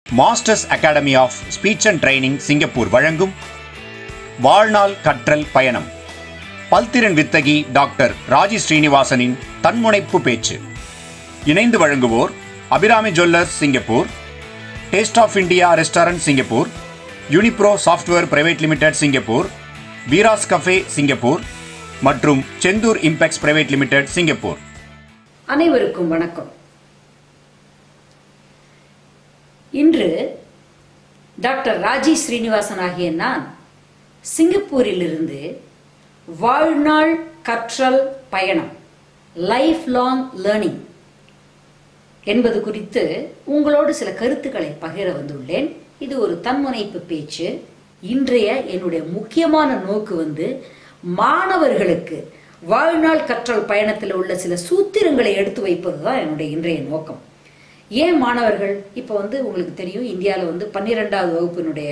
masters Academy of Speech and Training Singapore வழங்கும் வாழ்நாள் கற்றல் பயணம் பல்திறன் வித்தகி டாக்டர் ராஜி ஸ்ரீனிவாசனின் தன்முனைப்பு பேச்சு இணைந்து வழங்குவோர் Abirami jewellers Singapore Taste of India restaurant Singapore Unipro software private limited Singapore Veera's café Singapore மற்றும் Senthur impex private limited Singapore அனைவருக்கும் வணக்கம் இன்று டாக்டர் ராஜி ஸ்ரீனிவாசன் ஆகிய நான் சிங்கப்பூரிலிருந்து வாழ்நாள் கற்றல் பயணம் லைஃப் லாங் லேர்னிங் என்பது குறித்து உங்களோடு சில கருத்துக்களை பகிர வந்துள்ளேன் இது ஒரு தன்முனைப்பு பேச்சு இன்றைய என்னுடைய முக்கியமான நோக்கு வந்து மாணவர்களுக்கு வாழ்நாள் கற்றல் பயணத்தில் உள்ள சில சூத்திரங்களை எடுத்து வைப்பது தான் என்னுடைய இன்றைய நோக்கம் ஏன் மாணவர்கள் இப்போ வந்து உங்களுக்கு தெரியும் இந்தியாவில் வந்து பன்னிரெண்டாவது வகுப்பினுடைய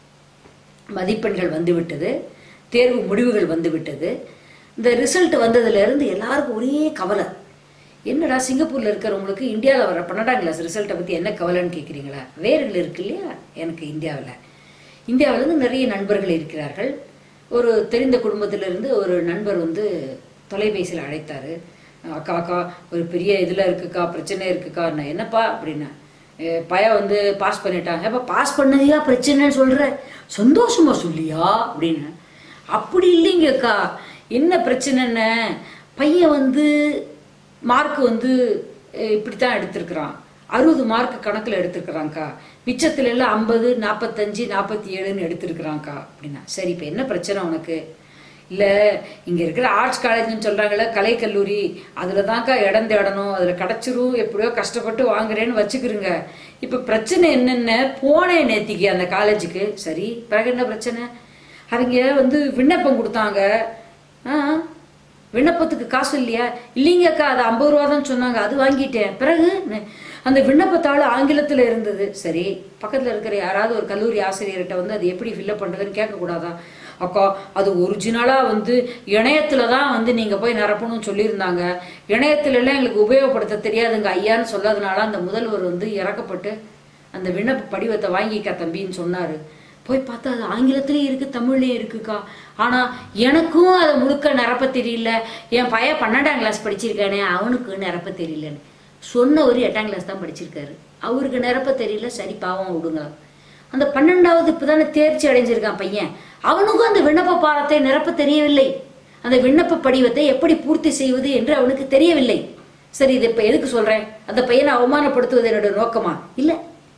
மதிப்பெண்கள் வந்துவிட்டது தேர்வு முடிவுகள் வந்துவிட்டது இந்த ரிசல்ட் வந்ததுலேருந்து எல்லாருக்கும் ஒரே கவலை என்னடா சிங்கப்பூரில் இருக்கிறவங்களுக்கு இந்தியாவில் வர பன்னெண்டாம் கிளாஸ் ரிசல்ட்டை பற்றி என்ன கவலைன்னு கேட்குறீங்களா வேர்கள் இருக்கு இல்லையா எனக்கு இந்தியாவில் இந்தியாவிலேருந்து நிறைய நண்பர்கள் இருக்கிறார்கள் ஒரு தெரிந்த குடும்பத்திலிருந்து ஒரு நண்பர் வந்து தொலைபேசியில் அழைத்தார் அக்கா அக்கா ஒரு பெரிய இதில் இருக்குக்கா பிரச்சனை இருக்குக்கா நான் என்னப்பா அப்படின்னா பையன் வந்து பாஸ் பண்ணிட்டான் ஏப்பா பாஸ் பண்ணதையா பிரச்சனைன்னு சொல்கிற சந்தோஷமா சொல்லியா அப்படின்னு அப்படி இல்லைங்கக்கா என்ன பிரச்சனைன்னு பையன் வந்து மார்க் வந்து இப்படித்தான் எடுத்திருக்கிறான் அறுபது மார்க் கணக்கில் எடுத்திருக்கிறாங்க்கா மிச்சத்துல எல்லாம் ஐம்பது நாற்பத்தஞ்சு நாற்பத்தி ஏழுன்னு எடுத்திருக்கிறாங்க்கா அப்படின்னா சரி இப்போ என்ன பிரச்சனை உனக்கு இல்லை இங்கே இருக்கிற ஆர்ட்ஸ் காலேஜ்னு சொல்கிறாங்களே கலைக்கல்லூரி அதில் தான்க்கா இடம் தேடணும் அதில் கிடச்சிரும் எப்படியோ கஷ்டப்பட்டு வாங்குறேன்னு வச்சுக்கிறோங்க இப்போ பிரச்சனை என்னென்ன போனேன் நேத்திக்கு அந்த காலேஜுக்கு சரி பிறகு என்ன பிரச்சனை அவங்க வந்து விண்ணப்பம் கொடுத்தாங்க ஆ விண்ணப்பத்துக்கு காசு இல்லையா இல்லைங்கக்கா அது ஐம்பது ரூபா தான் சொன்னாங்க அது வாங்கிட்டேன் பிறகு அந்த விண்ணப்பத்தாள் ஆங்கிலத்தில் இருந்தது சரி பக்கத்தில் இருக்கிற யாராவது ஒரு கல்லூரி ஆசிரியர்கிட்ட வந்து அது எப்படி ஃபில்லப் பண்ணுறதுன்னு கேட்கக்கூடாதா அக்கா அது ஒரிஜினலாக வந்து இணையத்தில் தான் வந்து நீங்கள் போய் நிரப்பணும்னு சொல்லியிருந்தாங்க இணையத்துலலாம் எங்களுக்கு உபயோகப்படுத்த தெரியாதுங்க ஐயான்னு சொல்லாதனால அந்த முதல்வர் வந்து இறக்கப்பட்டு அந்த விண்ணப்ப படிவத்தை வாங்கிக்க தம்பின்னு சொன்னார் போய் பார்த்தா அது ஆங்கிலத்திலையும் இருக்குது தமிழ்லேயும் இருக்குக்கா ஆனால் எனக்கும் அதை முழுக்க நிரப்ப தெரியல என் பையன் பன்னெண்டாம் கிளாஸ் படிச்சிருக்கானே அவனுக்கு நிரப்ப தெரியலன்னு சொன்னவர் எட்டாம் கிளாஸ் தான் படிச்சிருக்காரு அவருக்கு நிரப்ப தெரியல சரி பாவம் விடுங்களா அந்த பன்னெண்டாவது இப்போ தானே தேர்ச்சி அடைஞ்சிருக்கான் பையன் அவனுக்கும் அந்த விண்ணப்ப பாடத்தை நிரப்ப தெரியவில்லை அந்த விண்ணப்ப படிவத்தை எப்படி பூர்த்தி செய்வது என்று அவனுக்கு தெரியவில்லை சரி இது இப்போ எதுக்கு சொல்கிறேன் அந்த பையனை அவமானப்படுத்துவது என்னோட நோக்கமா இல்லை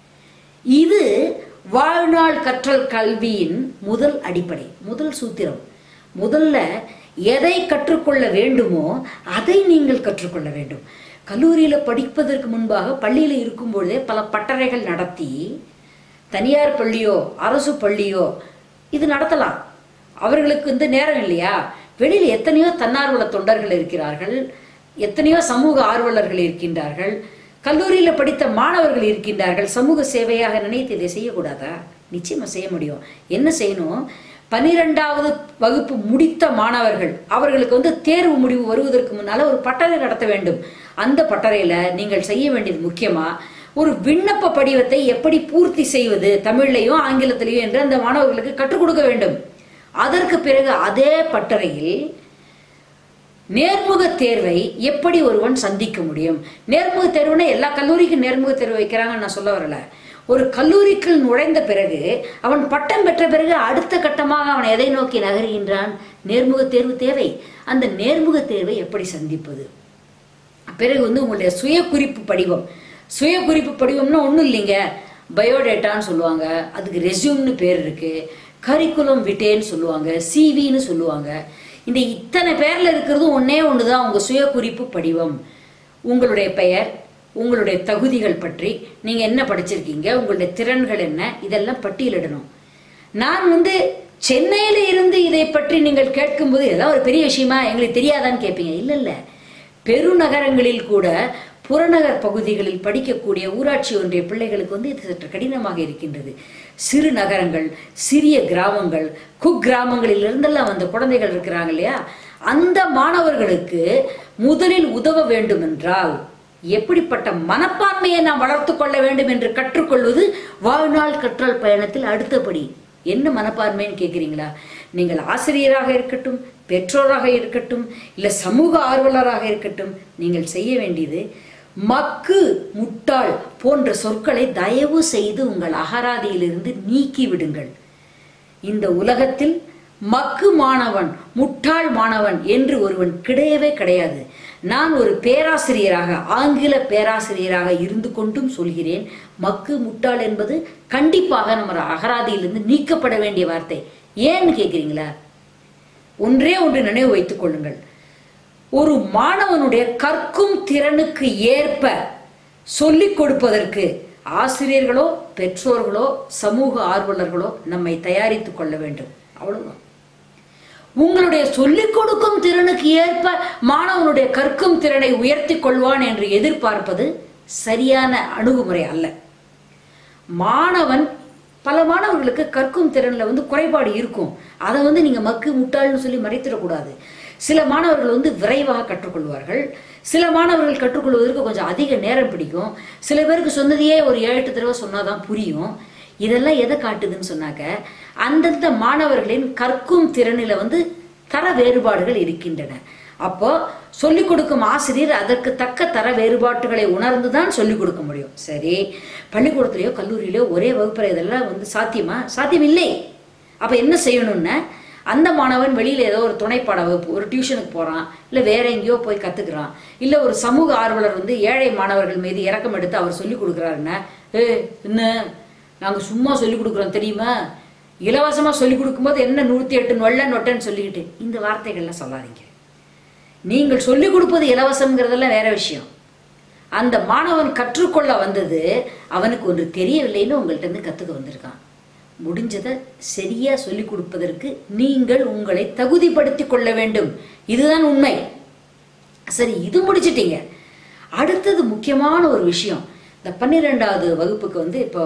இது வாழ்நாள் கற்றல் கல்வியின் முதல் அடிப்படை முதல் சூத்திரம் முதல்ல எதை கற்றுக்கொள்ள வேண்டுமோ அதை நீங்கள் கற்றுக்கொள்ள வேண்டும் கல்லூரியில் படிப்பதற்கு முன்பாக பள்ளியில் இருக்கும் பொழுதே பல பட்டறைகள் நடத்தி தனியார் பள்ளியோ அரசு பள்ளியோ இது நடத்தலாம் அவர்களுக்கு வந்து நேரம் இல்லையா வெளியில் எத்தனையோ தன்னார்வல தொண்டர்கள் இருக்கிறார்கள் எத்தனையோ சமூக ஆர்வலர்கள் இருக்கின்றார்கள் கல்லூரியில் படித்த மாணவர்கள் இருக்கின்றார்கள் சமூக சேவையாக நினைத்து இதை செய்யக்கூடாதா நிச்சயமா செய்ய முடியும் என்ன செய்யணும் பன்னிரெண்டாவது வகுப்பு முடித்த மாணவர்கள் அவர்களுக்கு வந்து தேர்வு முடிவு வருவதற்கு முன்னால ஒரு பட்டறை நடத்த வேண்டும் அந்த பட்டறையில நீங்கள் செய்ய வேண்டியது முக்கியமா ஒரு விண்ணப்ப படிவத்தை எப்படி பூர்த்தி செய்வது தமிழ்லையும் ஆங்கிலத்திலையும் என்று அந்த மாணவர்களுக்கு கற்றுக் கொடுக்க வேண்டும் அதற்கு பிறகு அதே பட்டறையில் நேர்முக தேர்வை எப்படி ஒருவன் சந்திக்க முடியும் நேர்முக தேர்வுனா எல்லா கல்லூரிக்கும் நேர்முக தேர்வு வைக்கிறாங்கன்னு நான் சொல்ல வரல ஒரு கல்லூரிக்குள் நுழைந்த பிறகு அவன் பட்டம் பெற்ற பிறகு அடுத்த கட்டமாக அவன் எதை நோக்கி நகர்கின்றான் நேர்முக தேர்வு தேவை அந்த நேர்முக தேர்வை எப்படி சந்திப்பது பிறகு வந்து உங்களுடைய சுய குறிப்பு படிவம் சுய குறிப்பு படிவம்னா ஒன்றும் இல்லைங்க பயோடேட்டான்னு சொல்லுவாங்க அதுக்கு ரெசியூம்னு பேர் இருக்கு கரிக்குலம் விட்டேன்னு சொல்லுவாங்க சிவின்னு சொல்லுவாங்க இந்த இத்தனை பேரில் இருக்கிறதும் ஒன்றே ஒன்று தான் உங்கள் சுய குறிப்பு படிவம் உங்களுடைய பெயர் உங்களுடைய தகுதிகள் பற்றி நீங்கள் என்ன படிச்சிருக்கீங்க உங்களுடைய திறன்கள் என்ன இதெல்லாம் பட்டியலிடணும் நான் வந்து சென்னையில் இருந்து இதை பற்றி நீங்கள் கேட்கும்போது இதெல்லாம் ஒரு பெரிய விஷயமா எங்களுக்கு தெரியாதான்னு கேட்பீங்க இல்லை இல்லை பெருநகரங்களில் கூட புறநகர் பகுதிகளில் படிக்கக்கூடிய ஊராட்சி ஒன்றிய பிள்ளைகளுக்கு வந்து இது சற்று கடினமாக இருக்கின்றது சிறு நகரங்கள் சிறிய கிராமங்கள் குக் கிராமங்களில் இருந்தெல்லாம் வந்த குழந்தைகள் இருக்கிறாங்க இல்லையா அந்த மாணவர்களுக்கு முதலில் உதவ வேண்டும் என்றால் எப்படிப்பட்ட மனப்பான்மையை நாம் வளர்த்து கொள்ள வேண்டும் என்று கற்றுக்கொள்வது வாழ்நாள் கற்றல் பயணத்தில் அடுத்தபடி என்ன மனப்பான்மைன்னு கேட்குறீங்களா நீங்கள் ஆசிரியராக இருக்கட்டும் பெற்றோராக இருக்கட்டும் இல்லை சமூக ஆர்வலராக இருக்கட்டும் நீங்கள் செய்ய வேண்டியது மக்கு முட்டாள் போன்ற சொற்களை தயவு செய்து உங்கள் அகராதியிலிருந்து நீக்கி விடுங்கள் இந்த உலகத்தில் மக்கு மாணவன் முட்டாள் மாணவன் என்று ஒருவன் கிடையவே கிடையாது நான் ஒரு பேராசிரியராக ஆங்கில பேராசிரியராக இருந்து கொண்டும் சொல்கிறேன் மக்கு முட்டாள் என்பது கண்டிப்பாக நம்ம அகராதியிலிருந்து நீக்கப்பட வேண்டிய வார்த்தை ஏன்னு கேட்குறீங்களா ஒன்றே ஒன்று நினைவு வைத்துக் கொள்ளுங்கள் ஒரு மாணவனுடைய கற்கும் திறனுக்கு ஏற்ப சொல்லிக் கொடுப்பதற்கு ஆசிரியர்களோ பெற்றோர்களோ சமூக ஆர்வலர்களோ நம்மை தயாரித்துக் கொள்ள வேண்டும் அவ்வளவுதான் உங்களுடைய சொல்லிக் கொடுக்கும் திறனுக்கு ஏற்ப மாணவனுடைய கற்கும் திறனை உயர்த்தி கொள்வான் என்று எதிர்பார்ப்பது சரியான அணுகுமுறை அல்ல மாணவன் பல மாணவர்களுக்கு கற்கும் திறனில் வந்து குறைபாடு இருக்கும் அதை வந்து நீங்கள் மக்கு முட்டாள்னு சொல்லி மறைத்திடக்கூடாது சில மாணவர்கள் வந்து விரைவாக கற்றுக்கொள்வார்கள் சில மாணவர்கள் கற்றுக்கொள்வதற்கு கொஞ்சம் அதிக நேரம் பிடிக்கும் சில பேருக்கு சொன்னதையே ஒரு ஏழு எட்டு தடவை சொன்னாதான் புரியும் இதெல்லாம் எதை காட்டுதுன்னு சொன்னாக்க அந்தந்த மாணவர்களின் கற்கும் திறனில் வந்து தர வேறுபாடுகள் இருக்கின்றன அப்போ சொல்லிக் கொடுக்கும் ஆசிரியர் அதற்கு தக்க தர வேறுபாட்டுகளை உணர்ந்து தான் சொல்லிக் கொடுக்க முடியும் சரி பள்ளிக்கூடத்துலையோ கல்லூரியிலையோ ஒரே வகுப்பறை இதெல்லாம் வந்து சாத்தியமா சாத்தியம் இல்லை அப்போ என்ன செய்யணும்னா அந்த மாணவன் வெளியில் ஏதோ ஒரு துணைப்பாட வகுப்பு ஒரு டியூஷனுக்கு போகிறான் இல்லை வேற எங்கேயோ போய் கற்றுக்குறான் இல்லை ஒரு சமூக ஆர்வலர் வந்து ஏழை மாணவர்கள் மீது இறக்கம் எடுத்து அவர் சொல்லிக் கொடுக்குறாருன்னா ஏ என்ன நாங்கள் சும்மா சொல்லிக் கொடுக்குறோம் தெரியுமா இலவசமாக சொல்லிக் கொடுக்கும்போது என்ன நூற்றி எட்டு நொல்ல நொட்டன்னு சொல்லிக்கிட்டு இந்த வார்த்தைகள்லாம் சொல்லாதீங்க நீங்கள் சொல்லிக் கொடுப்பது இலவசம்ங்கிறதெல்லாம் வேற விஷயம் அந்த மாணவன் கற்றுக்கொள்ள வந்தது அவனுக்கு ஒன்று தெரியவில்லைன்னு உங்கள்கிட்ட இருந்து கற்றுக்க வந்திருக்கான் முடிஞ்சதை சரியா சொல்லிக் கொடுப்பதற்கு நீங்கள் உங்களை தகுதிப்படுத்திக் கொள்ள வேண்டும் இதுதான் உண்மை சரி இது முடிச்சிட்டீங்க அடுத்தது முக்கியமான ஒரு விஷயம் இந்த பன்னிரெண்டாவது வகுப்புக்கு வந்து இப்போ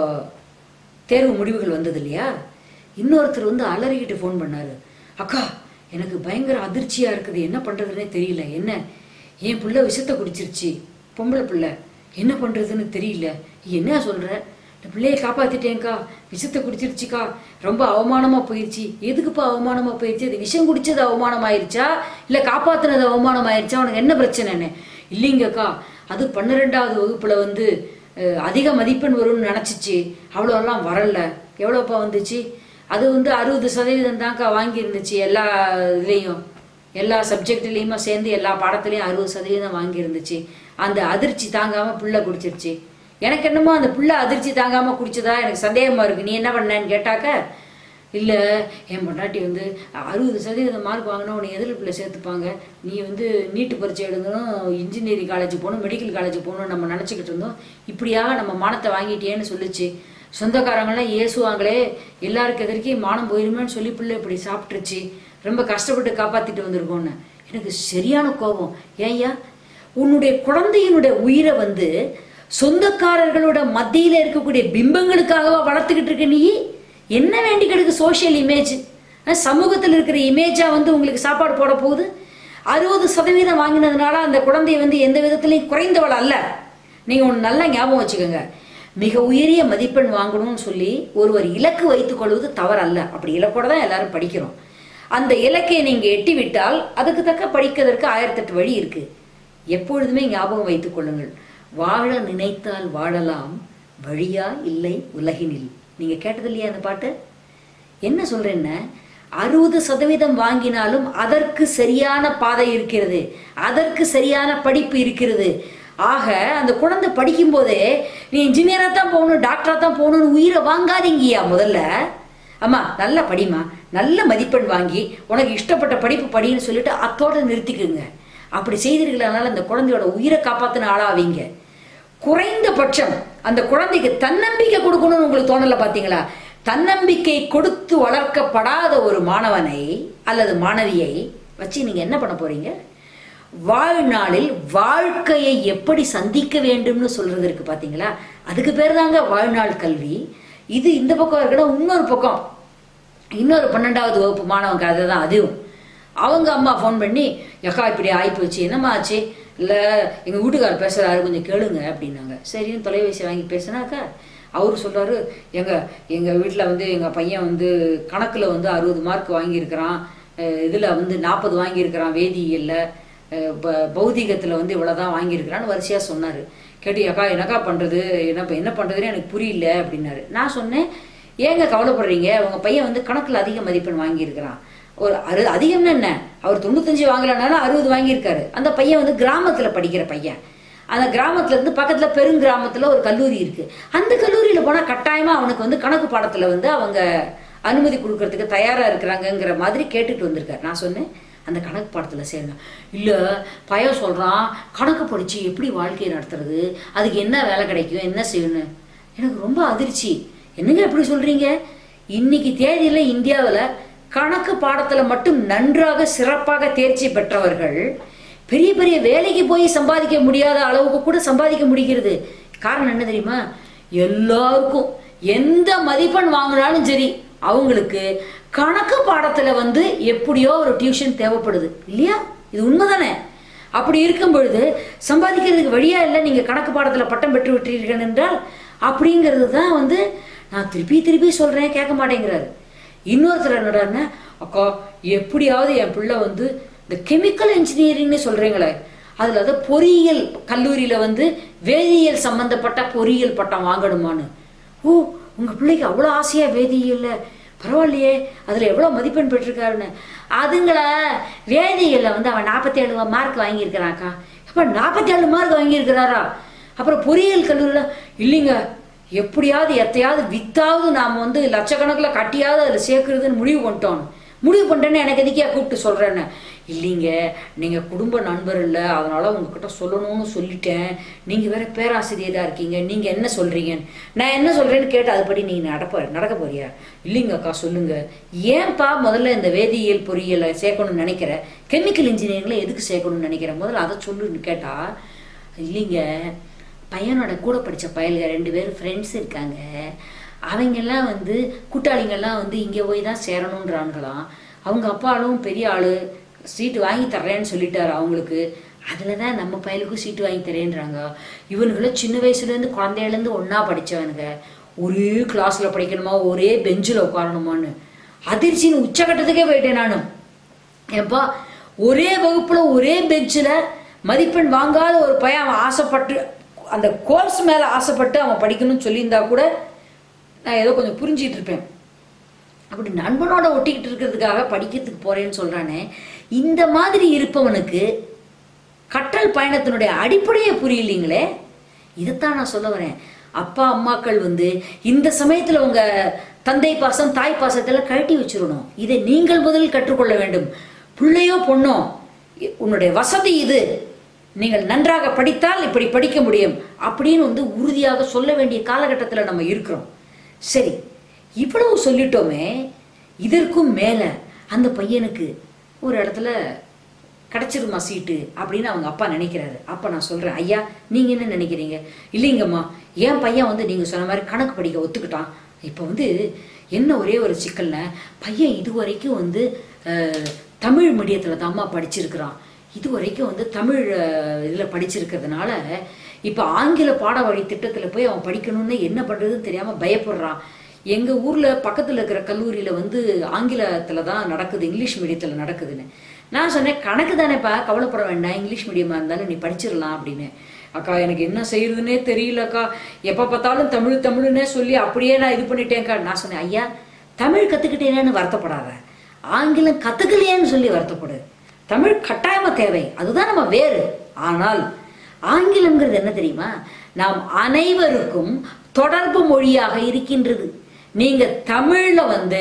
தேர்வு முடிவுகள் வந்தது இல்லையா இன்னொருத்தர் வந்து அலறிக்கிட்டு ஃபோன் பண்ணாரு அக்கா எனக்கு பயங்கர அதிர்ச்சியா இருக்குது என்ன பண்றதுன்னே தெரியல என்ன என் புள்ள விஷத்தை குடிச்சிருச்சு பொம்பளை பிள்ளை என்ன பண்றதுன்னு தெரியல என்ன சொல்ற இந்த பிள்ளையை காப்பாத்திட்டேன்க்கா விஷத்தை குடிச்சிருச்சுக்கா ரொம்ப அவமானமா போயிடுச்சு எதுக்குப்பா அவமானமா போயிடுச்சு அது விஷம் குடிச்சது அவமானம் ஆயிருச்சா இல்ல காப்பாத்துனது அவமானம் ஆயிருச்சா உனக்கு என்ன பிரச்சனைன்னு இல்லைங்கக்கா அது பன்னிரெண்டாவது வகுப்புல வந்து அஹ், அதிக மதிப்பெண் வரும்னு நினச்சிச்சு அவ்வளோலாம் வரல எவ்வளோப்பா வந்துச்சு அது வந்து அறுபது சதவீதம் தான்க்கா வாங்கியிருந்துச்சு எல்லா இதுலேயும் எல்லா சப்ஜெக்ட்லேயுமே சேர்ந்து எல்லா பாடத்துலேயும் அறுபது சதவீதம் வாங்கியிருந்துச்சு அந்த அதிர்ச்சி தாங்காமல் புள்ள குடிச்சிருச்சு எனக்கு என்னமோ அந்த புள்ள அதிர்ச்சி தாங்காமல் குடிச்சதா எனக்கு சந்தேகமாக இருக்குது நீ என்ன பண்ணேன்னு கேட்டாக்க இல்லை என் பொண்டாட்டி வந்து அறுபது சதவீதம் மார்க் வாங்கினா உன்னை எதில் பிள்ளை சேர்த்துப்பாங்க நீ வந்து நீட்டு பரீட்சை எழுதணும் இன்ஜினியரிங் காலேஜ் போகணும் மெடிக்கல் காலேஜ் போகணும் நம்ம நினச்சிக்கிட்டு இருந்தோம் இப்படியாக நம்ம மானத்தை வாங்கிட்டேன்னு சொல்லுச்சு சொந்தக்காரங்களாம் ஏசுவாங்களே எல்லாருக்கு எதிர்க்கே மானம் போயிருமேன்னு சொல்லி பிள்ளை இப்படி சாப்பிட்டுருச்சு ரொம்ப கஷ்டப்பட்டு காப்பாற்றிட்டு வந்திருக்கோன்னு எனக்கு சரியான கோபம் ஏய்யா உன்னுடைய குழந்தையினுடைய உயிரை வந்து சொந்தக்காரர்களோட மத்தியில இருக்கக்கூடிய பிம்பங்களுக்காகவா வளர்த்துக்கிட்டு இருக்க நீ என்ன வேண்டி கிடக்கு சோஷியல் இமேஜ் சமூகத்தில் இருக்கிற இமேஜா வந்து உங்களுக்கு சாப்பாடு போட போகுது அறுபது சதவீதம் வாங்கினதுனால அந்த குழந்தை வந்து எந்த விதத்திலையும் குறைந்தவள் அல்ல நீங்க ஒன்று நல்லா ஞாபகம் வச்சுக்கோங்க மிக உயரிய மதிப்பெண் வாங்கணும்னு சொல்லி ஒருவர் இலக்கு வைத்துக் கொள்வது தவறல்ல அப்படி இலக்கோட தான் எல்லாரும் படிக்கிறோம் அந்த இலக்கை நீங்க எட்டி விட்டால் அதுக்கு தக்க படிக்கிறதற்கு ஆயிரத்தெட்டு வழி இருக்கு எப்பொழுதுமே ஞாபகம் வைத்துக் கொள்ளுங்கள் வாழ நினைத்தால் வாழலாம் வழியா இல்லை உலகினில் நீங்க கேட்டது இல்லையா அந்த பாட்டு என்ன சொல்றேன்னா அறுபது சதவீதம் வாங்கினாலும் அதற்கு சரியான பாதை இருக்கிறது அதற்கு சரியான படிப்பு இருக்கிறது ஆக அந்த குழந்தை படிக்கும் போதே நீ இன்ஜினியரா தான் போகணும் டாக்டரா தான் போகணும்னு உயிரை வாங்காதீங்கயா முதல்ல அம்மா நல்லா படிமா நல்ல மதிப்பெண் வாங்கி உனக்கு இஷ்டப்பட்ட படிப்பு படின்னு சொல்லிட்டு அத்தோட நிறுத்திக்குங்க அப்படி செய்தீர்களானால அந்த குழந்தையோட உயிரை காப்பாத்தின ஆளாவீங்க குறைந்தபட்சம் அந்த குழந்தைக்கு தன்னம்பிக்கை கொடுக்கணும்னு உங்களுக்கு தோணல பாத்தீங்களா தன்னம்பிக்கை கொடுத்து வளர்க்கப்படாத ஒரு மாணவனை அல்லது மாணவியை வச்சு நீங்க என்ன பண்ண போறீங்க வாழ்நாளில் வாழ்க்கையை எப்படி சந்திக்க வேண்டும்னு சொல்றது இருக்கு பாத்தீங்களா அதுக்கு பேர் தாங்க வாழ்நாள் கல்வி இது இந்த பக்கம் இருக்கணும் இன்னொரு பக்கம் இன்னொரு பன்னெண்டாவது வகுப்பு மாணவன் கதை தான் அதுவும் அவங்க அம்மா ஃபோன் பண்ணி எக்கா இப்படி ஆயிப்போச்சு என்னம்மா ஆச்சு இல்லை எங்கள் வீட்டுக்காரர் பேசுகிறாரு கொஞ்சம் கேளுங்க அப்படின்னாங்க சரின்னு தொலைபேசி வாங்கி பேசினாக்கா அவர் சொல்றாரு எங்க எங்கள் வீட்டில் வந்து எங்கள் பையன் வந்து கணக்கில் வந்து அறுபது மார்க் வாங்கியிருக்கிறான் இதில் வந்து நாற்பது வாங்கியிருக்கிறான் வேதியியலில் பௌதிகத்தில் வந்து இவ்வளோ தான் வாங்கியிருக்கிறான்னு வரிசையாக சொன்னார் கேட்டு அக்கா என்னக்கா பண்ணுறது என்ன இப்ப என்ன பண்ணுறதுன்னு எனக்கு புரியல அப்படின்னாரு நான் சொன்னேன் ஏங்க கவலைப்படுறீங்க உங்கள் பையன் வந்து கணக்கில் அதிக மதிப்பெண் வாங்கியிருக்கிறான் ஒரு அறு அதிகம்னு என்ன அவர் தொண்ணூத்தஞ்சு வாங்கலைனாலும் அறுபது வாங்கியிருக்காரு அந்த பையன் வந்து கிராமத்தில் படிக்கிற பையன் அந்த கிராமத்துல இருந்து பக்கத்துல பெருங்கிராமத்துல ஒரு கல்லூரி இருக்கு அந்த கல்லூரியில போனா கட்டாயமா அவனுக்கு வந்து கணக்கு பாடத்துல வந்து அவங்க அனுமதி கொடுக்கறதுக்கு தயாரா இருக்கிறாங்கங்கிற மாதிரி கேட்டுட்டு வந்திருக்காரு நான் சொன்னேன் அந்த கணக்கு பாடத்துல சேருங்க இல்ல பையன் சொல்றான் கணக்கு படிச்சு எப்படி வாழ்க்கையை நடத்துறது அதுக்கு என்ன வேலை கிடைக்கும் என்ன செய்யணும் எனக்கு ரொம்ப அதிர்ச்சி என்னங்க எப்படி சொல்றீங்க இன்னைக்கு தேதியில இந்தியாவுல கணக்கு பாடத்துல மட்டும் நன்றாக சிறப்பாக தேர்ச்சி பெற்றவர்கள் பெரிய பெரிய வேலைக்கு போய் சம்பாதிக்க முடியாத அளவுக்கு கூட சம்பாதிக்க முடிகிறது காரணம் என்ன தெரியுமா எல்லாருக்கும் எந்த மதிப்பெண் வாங்கினாலும் சரி அவங்களுக்கு கணக்கு பாடத்துல வந்து எப்படியோ ஒரு டியூஷன் தேவைப்படுது இல்லையா இது உண்மைதானே அப்படி இருக்கும் பொழுது சம்பாதிக்கிறதுக்கு வழியா இல்லை நீங்க கணக்கு பாடத்துல பட்டம் பெற்று விட்டீர்கள் என்றால் அப்படிங்கிறது தான் வந்து நான் திருப்பி திருப்பி சொல்றேன் கேட்க மாட்டேங்கிறாரு இன்னொருத்தர் என்னடான்னா அக்கா எப்படியாவது என் பிள்ளை வந்து இந்த கெமிக்கல் இன்ஜினியரிங்னு சொல்றீங்களே அதுல அது பொறியியல் கல்லூரியில வந்து வேதியியல் சம்பந்தப்பட்ட பொறியியல் பட்டம் வாங்கணுமான்னு ஓ உங்க பிள்ளைக்கு அவ்வளோ ஆசையா வேதியியல்ல பரவாயில்லையே அதுல எவ்வளவு மதிப்பெண் பெற்றிருக்காருன்னு அதுங்களா வேதியியல்ல வந்து அவன் நாற்பத்தி ஏழு மார்க் வாங்கியிருக்கிறாக்கா அப்ப நாற்பத்தி ஏழு மார்க் வாங்கியிருக்கிறாரா அப்புறம் பொறியியல் கல்லூரியில இல்லைங்க எப்படியாவது எத்தையாவது வித்தாவது நாம் வந்து லட்சக்கணக்கில் கட்டியாவது அதில் சேர்க்கறதுன்னு முடிவு பண்ணிட்டோம் முடிவு பண்ணிட்டேன்னு எனக்கு எதுக்கே கூப்பிட்டு சொல்கிறேன்னு இல்லைங்க நீங்கள் குடும்ப நண்பர் இல்லை அதனால உங்ககிட்ட சொல்லணும்னு சொல்லிட்டேன் நீங்கள் வேற பேராசிரியராக இருக்கீங்க நீங்கள் என்ன சொல்கிறீங்கன்னு நான் என்ன சொல்கிறேன்னு கேட்டு அதுபடி நீங்கள் நடப்ப நடக்க போறியா இல்லைங்க அக்கா சொல்லுங்க ஏன்பா முதல்ல இந்த வேதியியல் பொறியியலை சேர்க்கணும்னு நினைக்கிற கெமிக்கல் இன்ஜினியரிங்கில் எதுக்கு சேர்க்கணும்னு நினைக்கிறேன் முதல்ல அதை சொல்லுன்னு கேட்டால் இல்லைங்க பையனோட கூட படித்த பயல்க ரெண்டு பேரும் ஃப்ரெண்ட்ஸ் இருக்காங்க அவங்கெல்லாம் வந்து கூட்டாளிங்கெல்லாம் வந்து இங்கே போய் தான் சேரணுன்றானுங்களாம் அவங்க அப்பாலும் பெரிய ஆள் சீட்டு வாங்கி தர்றேன்னு சொல்லிட்டாரு அவங்களுக்கு அதில் தான் நம்ம பயலுக்கும் சீட்டு வாங்கி தரேன்றாங்க இவனுங்களும் சின்ன வயசுலேருந்து குழந்தையிலேருந்து ஒன்றா படித்தவனுங்க ஒரே கிளாஸில் படிக்கணுமா ஒரே பெஞ்சில் உட்காரணுமான்னு அதிர்ச்சின்னு உச்சக்கட்டத்துக்கே போயிட்டேன் நானும் ஏப்பா ஒரே வகுப்புல ஒரே பெஞ்சில் மதிப்பெண் வாங்காத ஒரு பையன் அவன் ஆசைப்பட்டு அந்த கோர்ஸ் மேலே ஆசைப்பட்டு அவன் படிக்கணும்னு சொல்லியிருந்தா கூட நான் ஏதோ கொஞ்சம் புரிஞ்சிட்டு இருப்பேன் அப்படி நண்பனோட ஒட்டிக்கிட்டு இருக்கிறதுக்காக படிக்கிறதுக்கு போறேன்னு சொல்றானே இந்த மாதிரி இருப்பவனுக்கு கற்றல் பயணத்தினுடைய அடிப்படையே புரியலீங்களே இதைத்தான் நான் சொல்ல வரேன் அப்பா அம்மாக்கள் வந்து இந்த சமயத்துல உங்க தந்தை பாசம் தாய் பாசத்தெல்லாம் கழட்டி வச்சிடணும் இதை நீங்கள் முதலில் கற்றுக்கொள்ள வேண்டும் பிள்ளையோ பொண்ணோ இ- உன்னுடைய வசதி இது நீங்கள் நன்றாக படித்தால் இப்படி படிக்க முடியும் அப்படின்னு வந்து உறுதியாக சொல்ல வேண்டிய காலகட்டத்தில் நம்ம இருக்கிறோம் சரி இவ்வளவு சொல்லிட்டோமே இதற்கும் மேலே அந்த பையனுக்கு ஒரு இடத்துல கிடச்சிருமா சீட்டு அப்படின்னு அவங்க அப்பா நினைக்கிறாரு அப்போ நான் சொல்கிறேன் ஐயா நீங்கள் என்ன நினைக்கிறீங்க இல்லைங்கம்மா என் பையன் வந்து நீங்கள் சொன்ன மாதிரி கணக்கு படிக்க ஒத்துக்கிட்டான் இப்போ வந்து என்ன ஒரே ஒரு சிக்கல்னா பையன் இது வரைக்கும் வந்து அஹ், தமிழ் மீடியத்தில் தான்மா படிச்சிருக்கிறான் இது வரைக்கும் வந்து தமிழ் இதில் படிச்சிருக்கிறதுனால இப்போ ஆங்கில பாட வழி திட்டத்தில் போய் அவன் படிக்கணும்னு என்ன பண்ணுறதுன்னு தெரியாமல் பயப்படுறான் எங்கள் ஊரில் பக்கத்தில் இருக்கிற கல்லூரியில் வந்து ஆங்கிலத்தில் தான் நடக்குது இங்கிலீஷ் மீடியத்தில் நடக்குதுன்னு நான் சொன்னேன் கணக்கு தானேப்பா கவலைப்பட வேண்டாம் இங்கிலீஷ் மீடியமாக இருந்தாலும் நீ படிச்சிடலாம் அப்படின்னு அக்கா எனக்கு என்ன செய்யறதுனே தெரியலக்கா எப்போ பார்த்தாலும் தமிழ் தமிழ்னே சொல்லி அப்படியே நான் இது பண்ணிட்டேன்க்கா நான் சொன்னேன் ஐயா தமிழ் கற்றுக்கிட்டேனேன்னு வருத்தப்படாத ஆங்கிலம் கற்றுக்கலையேன்னு சொல்லி வருத்தப்படு தமிழ் கட்டாயமா தேவை அதுதான் நம்ம வேறு ஆனால் ஆங்கிலம்ங்கிறது என்ன தெரியுமா நாம் அனைவருக்கும் தொடர்பு மொழியாக இருக்கின்றது நீங்க தமிழ்ல வந்து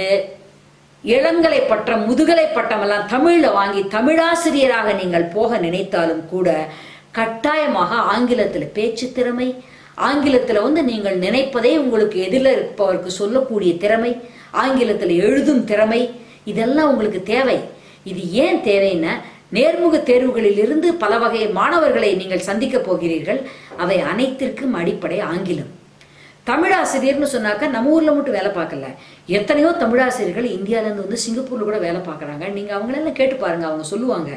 இளங்கலை பட்டம் முதுகலை பட்டம் எல்லாம் தமிழ்ல வாங்கி தமிழாசிரியராக நீங்கள் போக நினைத்தாலும் கூட கட்டாயமாக ஆங்கிலத்தில் பேச்சு திறமை ஆங்கிலத்தில் வந்து நீங்கள் நினைப்பதை உங்களுக்கு எதிரில் இருப்பவருக்கு சொல்லக்கூடிய திறமை ஆங்கிலத்தில் எழுதும் திறமை இதெல்லாம் உங்களுக்கு தேவை இது ஏன் தேவைன்னா நேர்முக தேர்வுகளிலிருந்து பல வகை மாணவர்களை நீங்கள் சந்திக்க போகிறீர்கள் அவை அனைத்திற்கும் அடிப்படை ஆங்கிலம் தமிழாசிரியர்னு சொன்னாக்கா நம்ம ஊர்ல மட்டும் வேலை பார்க்கல எத்தனையோ தமிழாசிரியர்கள் இந்தியால இருந்து வந்து சிங்கப்பூர்ல கூட வேலை பார்க்கறாங்க நீங்க அவங்களெல்லாம் கேட்டு பாருங்க அவங்க சொல்லுவாங்க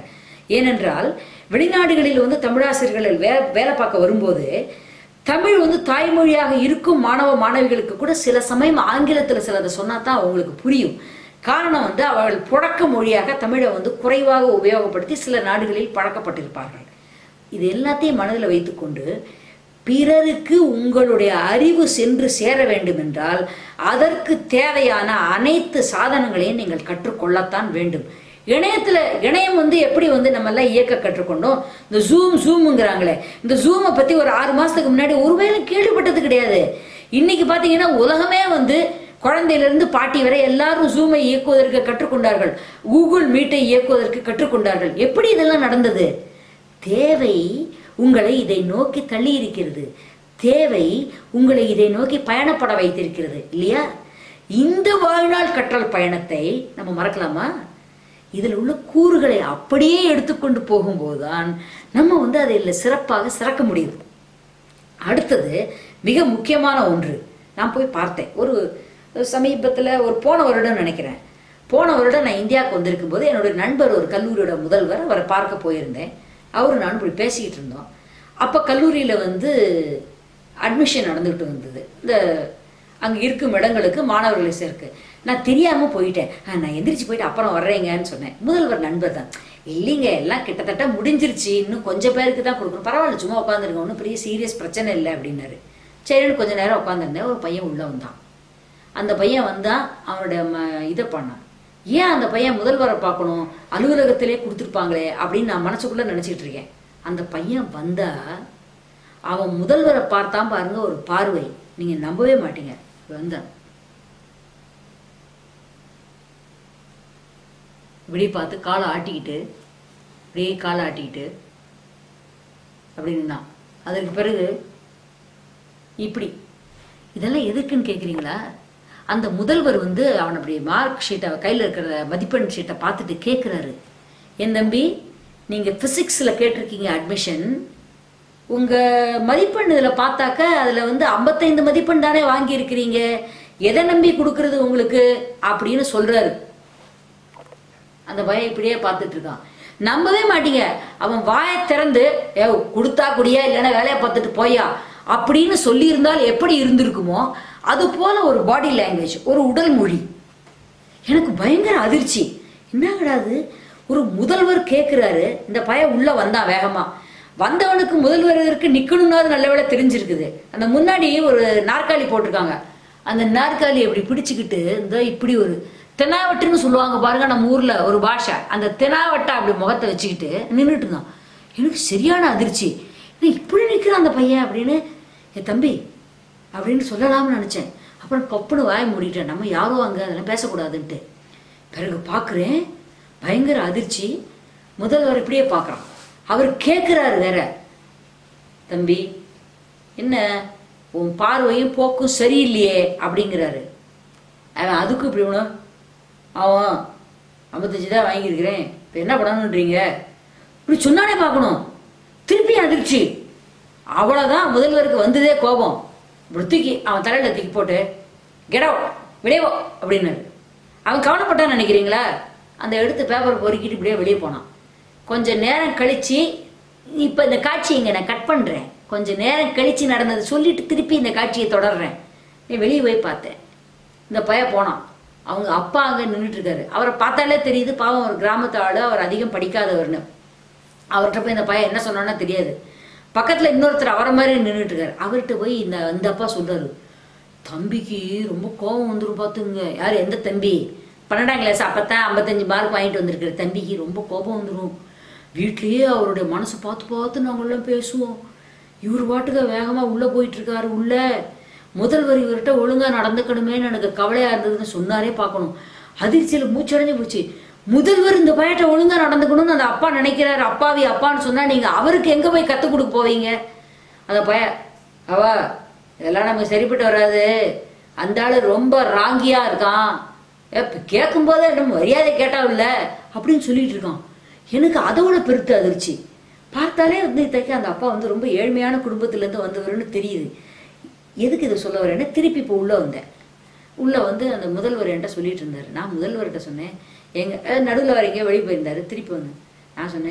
ஏனென்றால் வெளிநாடுகளில் வந்து தமிழாசிரியர்கள் வே வேலை பார்க்க வரும்போது தமிழ் வந்து தாய்மொழியாக இருக்கும் மாணவ மாணவிகளுக்கு கூட சில சமயம் ஆங்கிலத்தில் சிலதை சொன்னா தான் அவங்களுக்கு புரியும் காரணம் வந்து அவர்கள் புழக்க மொழியாக தமிழை வந்து குறைவாக உபயோகப்படுத்தி சில நாடுகளில் பழக்கப்பட்டிருப்பார்கள் இது எல்லாத்தையும் மனதில் வைத்துக்கொண்டு பிறருக்கு உங்களுடைய அறிவு சென்று சேர வேண்டும் என்றால் அதற்கு தேவையான அனைத்து சாதனங்களையும் நீங்கள் கற்றுக்கொள்ளத்தான் வேண்டும் இணையத்துல இணையம் வந்து எப்படி வந்து நம்ம எல்லாம் இயக்க கற்றுக்கொண்டோம் இந்த ஜூம் ஜூமுங்கிறாங்களே இந்த ஜூமை பத்தி ஒரு ஆறு மாசத்துக்கு முன்னாடி ஒருவேளை கேள்விப்பட்டது கிடையாது இன்னைக்கு பாத்தீங்கன்னா உலகமே வந்து குழந்தையிலிருந்து பாட்டி வரை எல்லாரும் ஜூமை இயக்குவதற்கு கற்றுக்கொண்டார்கள் கூகுள் மீட்டை இயக்குவதற்கு கற்றுக்கொண்டார்கள் எப்படி இதெல்லாம் நடந்தது தேவை உங்களை இதை நோக்கி தள்ளி இருக்கிறது தேவை உங்களை இதை நோக்கி பயணப்பட வைத்திருக்கிறது இல்லையா இந்த வாழ்நாள் கற்றல் பயணத்தை நம்ம மறக்கலாமா இதில் உள்ள கூறுகளை அப்படியே எடுத்துக்கொண்டு போகும்போதுதான் நம்ம வந்து அதில் சிறப்பாக சிறக்க முடியும் அடுத்தது மிக முக்கியமான ஒன்று நான் போய் பார்த்தேன் ஒரு சமீபத்தில் ஒரு போன வருடம் நினைக்கிறேன் போன வருடம் நான் இந்தியாவுக்கு வந்திருக்கும் போது என்னோட நண்பர் ஒரு கல்லூரியோட முதல்வர் அவரை பார்க்க போயிருந்தேன் அவரு நான் இப்படி பேசிக்கிட்டு இருந்தோம் அப்போ கல்லூரியில் வந்து அட்மிஷன் நடந்துகிட்டு வந்தது இந்த அங்கே இருக்கும் இடங்களுக்கு மாணவர்களை சேர்க்க நான் தெரியாமல் போயிட்டேன் "ஆ, நான் எந்திரிச்சு போயிட்டு அப்புறம் வர்றேங்கன்னு சொன்னேன் முதல்வர் நண்பர் தான் இல்லைங்க எல்லாம் கிட்டத்தட்ட முடிஞ்சிருச்சு இன்னும் கொஞ்சம் பேருக்கு தான் கொடுக்கணும் பரவாயில்ல சும்மா உட்காந்துருங்க ஒன்றும் பெரிய சீரியஸ் பிரச்சனை இல்லை அப்படின்னாரு சரின்னு கொஞ்ச நேரம் உட்காந்துருந்தேன் ஒரு பையன் உள்ளே வந்தான் அந்த பையன் வந்தான் அவனுடைய ம இதை பண்ணான் ஏன் அந்த பையன் முதல்வரை பார்க்கணும் அலுவலகத்திலே கொடுத்துருப்பாங்களே அப்படின்னு நான் மனசுக்குள்ளே நினச்சிக்கிட்டு இருக்கேன் அந்த பையன் வந்தா அவன் முதல்வரை பார்த்தான் பாருங்க ஒரு பார்வை நீங்கள் நம்பவே மாட்டீங்க வந்தான் இப்படி பார்த்து காலை ஆட்டிக்கிட்டு அப்படியே காலை ஆட்டிக்கிட்டு அப்படி நின்னான் அதற்கு பிறகு இப்படி இதெல்லாம் எதுக்குன்னு கேட்குறீங்களா அந்த முதல்வர் வந்து அவன் அப்படி மார்க் ஷீட்டை கையில் இருக்கிற மதிப்பெண் ஷீட்டை பார்த்துட்டு கேட்குறாரு என் தம்பி நீங்கள் ஃபிசிக்ஸில் கேட்டிருக்கீங்க அட்மிஷன் உங்கள் மதிப்பெண் இதில் பார்த்தாக்க அதில் வந்து ஐம்பத்தைந்து மதிப்பெண் தானே வாங்கியிருக்கிறீங்க எதை நம்பி கொடுக்கறது உங்களுக்கு அப்படின்னு சொல்கிறாரு அந்த பையன் இப்படியே பார்த்துட்டு இருக்கான் நம்பவே மாட்டீங்க அவன் வாயை திறந்து ஏ கொடுத்தா குடியா இல்லைன்னா வேலையை பார்த்துட்டு போயா அப்படின்னு சொல்லியிருந்தால் எப்படி இருந்திருக்குமோ அது போல ஒரு பாடி லாங்குவேஜ் ஒரு உடல் மொழி எனக்கு பயங்கர அதிர்ச்சி என்னங்கடா அது ஒரு முதல்வர் கேட்குறாரு இந்த பையன் உள்ள வந்தான் வேகமா வந்தவனுக்கு முதல்வருக்கு நிக்கணும்னாவது நல்ல வேளை தெரிஞ்சிருக்குது அந்த முன்னாடி ஒரு நாற்காலி போட்டிருக்காங்க அந்த நாற்காலி அப்படி பிடிச்சுக்கிட்டு இந்த இப்படி ஒரு தெனாவட்டுன்னு சொல்லுவாங்க பாருங்க நம்ம ஊர்ல ஒரு பாஷை அந்த தெனாவட்டை அப்படி முகத்தை வச்சுக்கிட்டு நின்றுட்டு இருந்தான் எனக்கு சரியான அதிர்ச்சி என்ன இப்படி நிற்கிறான் அந்த பையன் அப்படின்னு என் தம்பி அப்படின்னு சொல்லலாம்னு நினச்சேன் அப்புறம் கப்புன்னு வாய மூடிட்டேன் நம்ம யாரோ அங்கே அதெல்லாம் பேசக்கூடாதுன்ட்டு பிறகு பார்க்குறேன் பயங்கர அதிர்ச்சி முதல்வர் இப்படியே பார்க்குறான் அவர் கேட்குறாரு வேற தம்பி என்ன உன் பார்வையும் போக்கும் சரியில்லையே அப்படிங்கிறாரு அவன் அதுக்கும் இப்படி ஒன்று அவன் ஐம்பத்தஞ்சு தான் வாங்கியிருக்கிறேன் இப்போ என்ன பண்ணணுன்றீங்க இப்படி சொன்னானே பார்க்கணும் திருப்பி அதிர்ச்சி அவ்வளோதான் முதல்வருக்கு வந்ததே கோபம் இப்படி தூக்கி அவன் தலையில் தூக்கி போட்டு கெடவோ வெளியவோ அப்படின்னாரு அவன் கவனப்பட்டான்னு நினைக்கிறீங்களா அந்த எடுத்து பேப்பர் பொறுக்கிட்டு இப்படியே வெளியே போனான் கொஞ்சம் நேரம் கழிச்சு இப்போ இந்த காட்சி இங்கே நான் கட் பண்ணுறேன் கொஞ்சம் நேரம் கழிச்சு நடந்தது சொல்லிட்டு திருப்பி இந்த காட்சியை தொடர்றேன் நீ வெளியே போய் பார்த்தேன் இந்த பையன் போனான் அவங்க அப்பா அங்கே நின்றுட்டு இருக்காரு அவரை பார்த்தாலே தெரியுது பாவம் ஒரு கிராமத்து ஆளு அவர் அதிகம் படிக்காதவர்னு அவர்கிட்ட போய் இந்த பையன் என்ன சொன்னான்னா தெரியாது பக்கத்தில் இன்னொருத்தர் அவரை மாதிரி நின்றுட்டு இருக்காரு அவர்கிட்ட போய் இந்த இந்த அப்பா சொல்றாரு தம்பிக்கு ரொம்ப கோபம் வந்துடும் பார்த்துங்க யார் எந்த தம்பி பன்னெண்டாம் கிளாஸ் அப்பத்தான் ஐம்பத்தஞ்சு மார்க் வாங்கிட்டு வந்திருக்கிற தம்பிக்கு ரொம்ப கோபம் வந்துடும் வீட்லயே அவருடைய மனசை பார்த்து பார்த்து நாங்கள்லாம் பேசுவோம் இவர் பாட்டுக்கு வேகமாக உள்ளே போயிட்டு இருக்காரு உள்ள முதல்வர் இவர்கிட்ட ஒழுங்கா நடந்துக்கணுமேன்னு எனக்கு கவலையா இருந்ததுன்னு சொன்னாரே பார்க்கணும் அதிர்ச்சியில் மூச்சடைஞ்சு போச்சு முதல்வர் இந்த பையட்ட ஒழுங்கா நடந்துக்கணும்னு அந்த அப்பா நினைக்கிறாரு அப்பாவி அப்பான்னு சொன்னா நீங்க அவருக்கு எங்க போய் கற்றுக் கொடுக்க போவீங்க அந்த பைய அவ இதெல்லாம் நமக்கு சரிப்பட்டு வராது அந்த ஆளு ரொம்ப ராங்கியா இருக்கான் கேட்கும் போதே நம்ம மரியாதை கேட்டாவில்ல அப்படின்னு சொல்லிட்டு இருக்கான் எனக்கு அதோட பெருத்து அதிர்ச்சி பார்த்தாலே வந்து தைக்க அந்த அப்பா வந்து ரொம்ப ஏழ்மையான குடும்பத்திலேருந்து வந்தவர்னு தெரியுது எதுக்கு இதை சொல்ல வரேன்னா திருப்பி இப்போ உள்ளே வந்தேன் உள்ளே வந்து அந்த முதல்வர் என்கிட்ட சொல்லிட்டு இருந்தார் நான் முதல்வர்கிட்ட சொன்னேன் எங்கள் நடுவில் வரைக்கும் வெளியே போயிருந்தாரு திருப்பி வந்தேன் நான் சொன்னேன்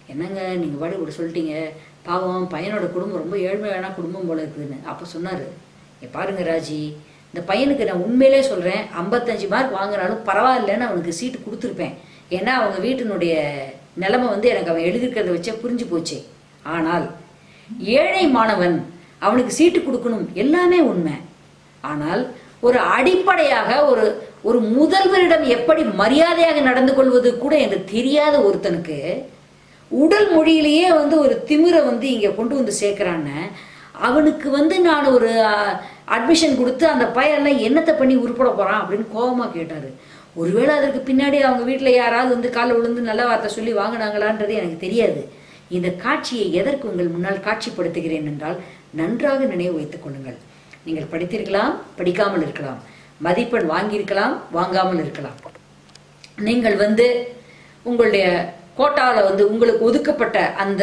என்னங்க நீங்கள் பாடி இப்படி சொல்லிட்டீங்க பாவம் பையனோட குடும்பம் ரொம்ப ஏழ்மையான குடும்பம் போல இருக்குதுன்னு அப்போ சொன்னார் இங்க பாருங்க ராஜி இந்த பையனுக்கு நான் உண்மையிலே சொல்கிறேன் ஐம்பத்தஞ்சு மார்க் வாங்கினாலும் பரவாயில்லைன்னு அவனுக்கு சீட்டு கொடுத்துருப்பேன் ஏன்னா அவங்க வீட்டினுடைய நிலைமை வந்து எனக்கு அவன் எழுதிருக்கிறத வச்சே புரிஞ்சு போச்சு ஆனால் ஏழை மாணவன் அவனுக்கு சீட்டு கொடுக்கணும் எல்லாமே உண்மை ஆனால் ஒரு அடிப்படையாக ஒரு ஒரு முதல்வரிடம் எப்படி மரியாதையாக நடந்து கொள்வது கூட எனக்கு தெரியாத ஒருத்தனுக்கு உடல் மொழியிலேயே வந்து ஒரு திமிரை வந்து இங்கே கொண்டு வந்து சேர்க்குறான்னு அவனுக்கு வந்து நான் ஒரு அட்மிஷன் கொடுத்து அந்த பையன்லாம் என்னத்தை பண்ணி உருப்பட போகிறான் அப்படின்னு கோபமாக கேட்டார் ஒருவேளை அதற்கு பின்னாடி அவங்க வீட்டில் யாராவது வந்து காலில் விழுந்து நல்ல வார்த்தை சொல்லி வாங்கினாங்களான்றது எனக்கு தெரியாது இந்த காட்சியை எதற்கு உங்கள் முன்னால் காட்சிப்படுத்துகிறேன் என்றால் நன்றாக நினைவு வைத்துக் கொள்ளுங்கள் நீங்கள் படித்திருக்கலாம் படிக்காமல் இருக்கலாம் மதிப்பெண் வாங்கியிருக்கலாம் வாங்காமல் இருக்கலாம் நீங்கள் வந்து உங்களுடைய கோட்டாவில் வந்து உங்களுக்கு ஒதுக்கப்பட்ட அந்த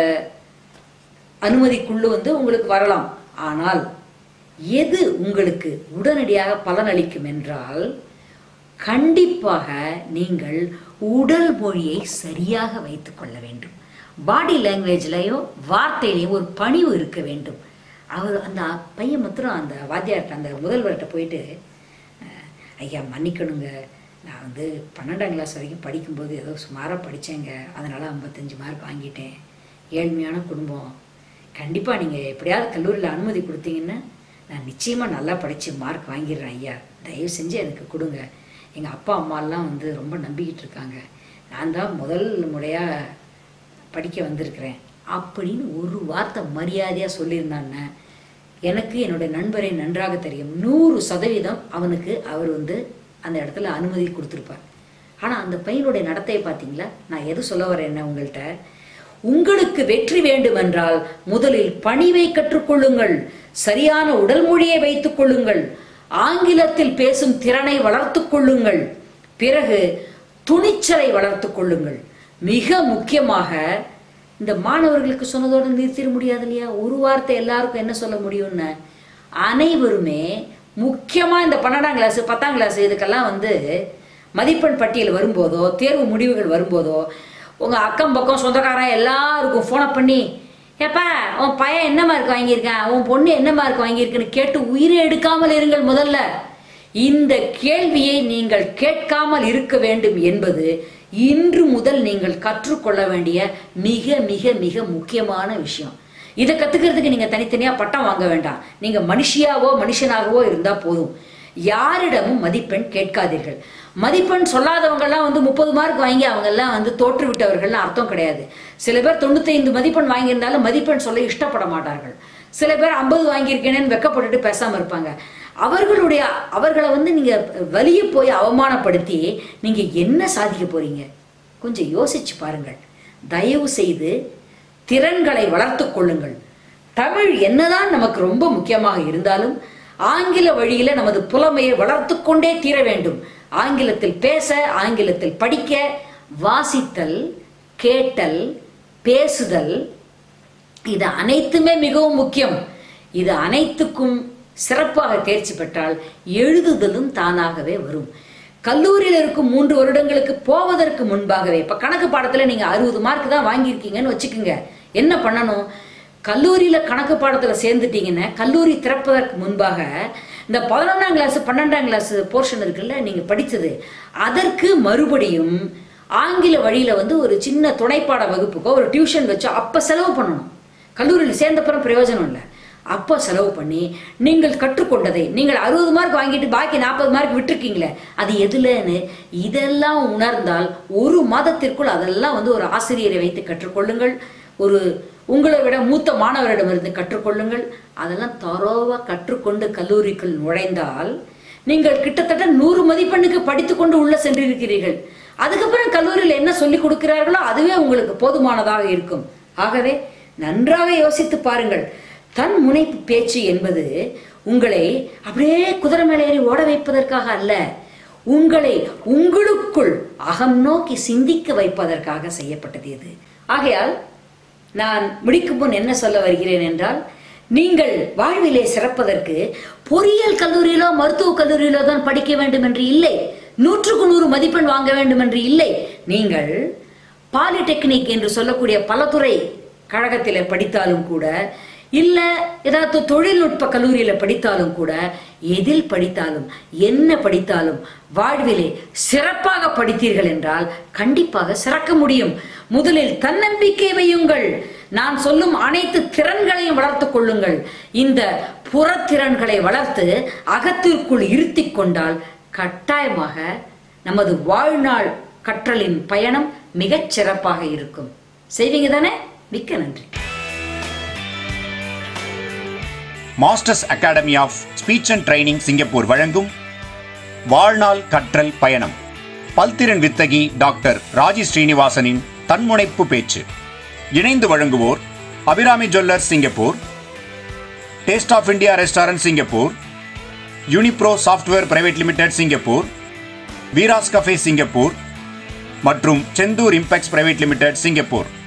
அனுமதிக்குள்ளு வந்து உங்களுக்கு வரலாம் ஆனால் எது உங்களுக்கு உடனடியாக பலனளிக்கும் என்றால் கண்டிப்பாக நீங்கள் உடல் மொழியை சரியாக வைத்துக்கொள்ள வேண்டும் பாடி லாங்குவேஜ்லையும் வார்த்தையிலையும் ஒரு பணிவு இருக்க வேண்டும் அவர் அந்த பையன் மாத்திரம் அந்த வாத்தியார்கிட்ட அந்த முதல்வர்கிட்ட போயிட்டு அஹ், ஐயா மன்னிக்கணுங்க நான் வந்து பன்னெண்டாம் கிளாஸ் வரைக்கும் படிக்கும்போது ஏதோ சுமாராக படித்தேங்க அதனால் ஐம்பத்தஞ்சு மார்க் வாங்கிட்டேன் ஏழ்மையான குடும்பம் கண்டிப்பாக நீங்கள் எப்படியாவது கல்லூரியில் அனுமதி கொடுத்தீங்கன்னா நான் நிச்சயமாக நல்லா படித்து மார்க் வாங்கிடுறேன் ஐயா தயவு செஞ்சு எனக்கு கொடுங்க எங்கள் அப்பா அம்மாலாம் வந்து ரொம்ப நம்பிக்கிட்டு இருக்காங்க நான் தான் முதல் முறையாக படிக்க வந்திருக்கிறேன் அப்படின்னு ஒரு வார்த்தை மரியாதையாக சொல்லியிருந்தான்னு எனக்கு என்னுடைய நண்பரை நன்றாக தெரியும் நூறு சதவீதம் அவனுக்கு அவர் வந்து அந்த இடத்துல அனுமதி கொடுத்துருப்பார் ஆனால் அந்த பையனுடைய நடத்தையை பார்த்தீங்களா நான் எது சொல்ல வரேன் உங்கள்கிட்ட உங்களுக்கு வெற்றி வேண்டுமென்றால் முதலில் பணிவை கற்றுக்கொள்ளுங்கள் சரியான உடல் மொழியை வைத்துக் கொள்ளுங்கள் ஆங்கிலத்தில் பேசும் திறனை வளர்த்துக் கொள்ளுங்கள் பிறகு துணிச்சலை வளர்த்துக் கொள்ளுங்கள் மிக முக்கியமாக இந்த மாணவர்களுக்கு சொன்னதோடு நிறுத்திட முடியாது இல்லையா ஒரு வார்த்தை எல்லாருக்கும் என்ன சொல்ல முடியும்னு அனைவருமே முக்கியமா இந்த பன்னெண்டாம் கிளாஸ் பத்தாம் கிளாஸ் இதுக்கெல்லாம் வந்து மதிப்பெண் பட்டியல் வரும்போதோ தேர்வு முடிவுகள் வரும்போதோ உங்க அக்கம் பக்கம் சொந்தக்காரன் எல்லாருக்கும் ஃபோனை பண்ணி ஏப்பா உன் பையன் என்ன மார்க் வாங்கியிருக்கான் உன் பொண்ணு என்ன மார்க் வாங்கியிருக்குன்னு கேட்டு உயிரை எடுக்காமல் இருங்கள் முதல்ல இந்த கேள்வியை நீங்கள் கேட்காமல் இருக்க வேண்டும் என்பது இன்று முதல் நீங்கள் கற்றுக்கொள்ள வேண்டிய மிக மிக மிக முக்கியமான விஷயம் இதை கத்துக்கிறதுக்கு நீங்க தனித்தனியா பட்டம் வாங்க வேண்டாம் நீங்க மனுஷியாவோ மனுஷனாகவோ இருந்தா போதும் யாரிடமும் மதிப்பெண் கேட்காதீர்கள் மதிப்பெண் சொல்லாதவங்கெல்லாம் வந்து முப்பது மார்க் வாங்கி அவங்கெல்லாம் வந்து தோற்று விட்டவர்கள்னு அர்த்தம் கிடையாது சில பேர் தொண்ணூத்தைந்து மதிப்பெண் வாங்கியிருந்தாலும் மதிப்பெண் சொல்ல இஷ்டப்பட மாட்டார்கள் சில பேர் ஐம்பது வாங்கியிருக்கேனேன்னு வெக்கப்பட்டுட்டு பேசாம இருப்பாங்க அவர்களுடைய அவர்களை வந்து நீங்க வலிய போய் அவமானப்படுத்தி நீங்க என்ன சாதிக்க போறீங்க கொஞ்சம் யோசிச்சு பாருங்கள் தயவு செய்து திறன்களை வளர்த்துக் கொள்ளுங்கள் தமிழ் என்னதான் நமக்கு ரொம்ப முக்கியமாக இருந்தாலும் ஆங்கில வழியில நமது புலமையை வளர்த்து கொண்டே தீர வேண்டும் ஆங்கிலத்தில் பேச ஆங்கிலத்தில் படிக்க வாசித்தல் கேட்டல் பேசுதல் இது அனைத்துமே மிகவும் முக்கியம் இது அனைத்துக்கும் சிறப்பாக தேர்ச்சி பெற்றால் எழுதுதலும் தானாகவே வரும் கல்லூரியில் இருக்கும் மூன்று வருடங்களுக்கு போவதற்கு முன்பாகவே இப்ப கணக்கு பாடத்துல நீங்க அறுபது மார்க் தான் வாங்கியிருக்கீங்கன்னு வச்சுக்கோங்க என்ன பண்ணணும் கல்லூரியில கணக்கு பாடத்துல சேர்ந்துட்டீங்கன்னா கல்லூரி திறப்பதற்கு முன்பாக இந்த பதினொன்றாம் கிளாஸ் பன்னெண்டாம் கிளாஸ் போர்ஷன் இருக்குல்ல நீங்க படிச்சது அதற்கு மறுபடியும் ஆங்கில வழியில வந்து ஒரு சின்ன துணைப்பாட வகுப்புக்கோ ஒரு டியூஷன் வச்சோ அப்ப செலவு பண்ணணும் கல்லூரியில் சேர்ந்தப்புறம் பிரயோஜனம் இல்லை அப்போ செலவு பண்ணி நீங்கள் கற்றுக்கொண்டதை நீங்கள் அறுபது மார்க் வாங்கிட்டு பாக்கி நாற்பது மார்க் விட்டுருக்கீங்களே அது எதுலன்னு இதெல்லாம் உணர்ந்தால் ஒரு மாதத்திற்குள் அதெல்லாம் வந்து ஒரு ஆசிரியரை வைத்து கற்றுக்கொள்ளுங்கள் ஒரு உங்களை விட மூத்த மாணவரிடமிருந்து கற்றுக்கொள்ளுங்கள் அதெல்லாம் தரோவா கற்றுக்கொண்டு கல்லூரிக்குள் நுழைந்தால் நீங்கள் கிட்டத்தட்ட நூறு மதிப்பெண்ணுக்கு படித்துக்கொண்டு உள்ள சென்றிருக்கிறீர்கள் அதுக்கப்புறம் கல்லூரியில் என்ன சொல்லி கொடுக்கிறார்களோ அதுவே உங்களுக்கு போதுமானதாக இருக்கும் ஆகவே நன்றாக யோசித்து பாருங்கள் தன் முனைப்பு பேச்சு என்பது உங்களை அப்படியே குதிரை மேலே ஏறி ஓட வைப்பதற்காக அல்ல உங்களை உங்களுக்குள் அகம் நோக்கி சிந்திக்க வைப்பதற்காக செய்யப்பட்டது இது ஆகையால் நான் முடிக்கும் முன் என்ன சொல்ல வருகிறேன் என்றால் நீங்கள் வாழ்விலே சிறப்பதற்கு பொறியியல் கல்லூரியிலோ மருத்துவக் கல்லூரியிலோ தான் படிக்க வேண்டும் என்று இல்லை நூற்றுக்கு நூறு மதிப்பெண் வாங்க வேண்டும் என்று இல்லை நீங்கள் பாலிடெக்னிக் என்று சொல்லக்கூடிய பலதுறை கழகத்தில் படித்தாலும் கூட இல்ல ஏதாவது தொழில்நுட்ப கல்லூரியில படித்தாலும் கூட எதில் படித்தாலும் என்ன படித்தாலும் வாழ்விலே சிறப்பாக படித்தீர்கள் என்றால் கண்டிப்பாக சிறக்க முடியும் முதலில் தன்னம்பிக்கை வையுங்கள் நான் சொல்லும் அனைத்து திறன்களையும் வளர்த்துக் கொள்ளுங்கள் இந்த புறத்திறன்களை வளர்த்து அகத்திற்குள் இருத்திக் கொண்டால் கட்டாயமாக நமது வாழ்நாள் கற்றலின் பயணம் மிகச் சிறப்பாக இருக்கும் செய்வீங்க தானே மிக்க நன்றி Masters Academy of Speech and Training Singapore வழங்கும் வாழ்நாள் கற்றல் பயணம் பல்திறன் வித்தகி டாக்டர் ராஜி ஸ்ரீனிவாசனின் தன்முனைப்பு பேச்சு இணைந்து வழங்குவோர் Abirami jewellers Singapore Taste of India restaurant Singapore Unipro software private limited Singapore Veera's café Singapore மற்றும் Senthur impex private limited Singapore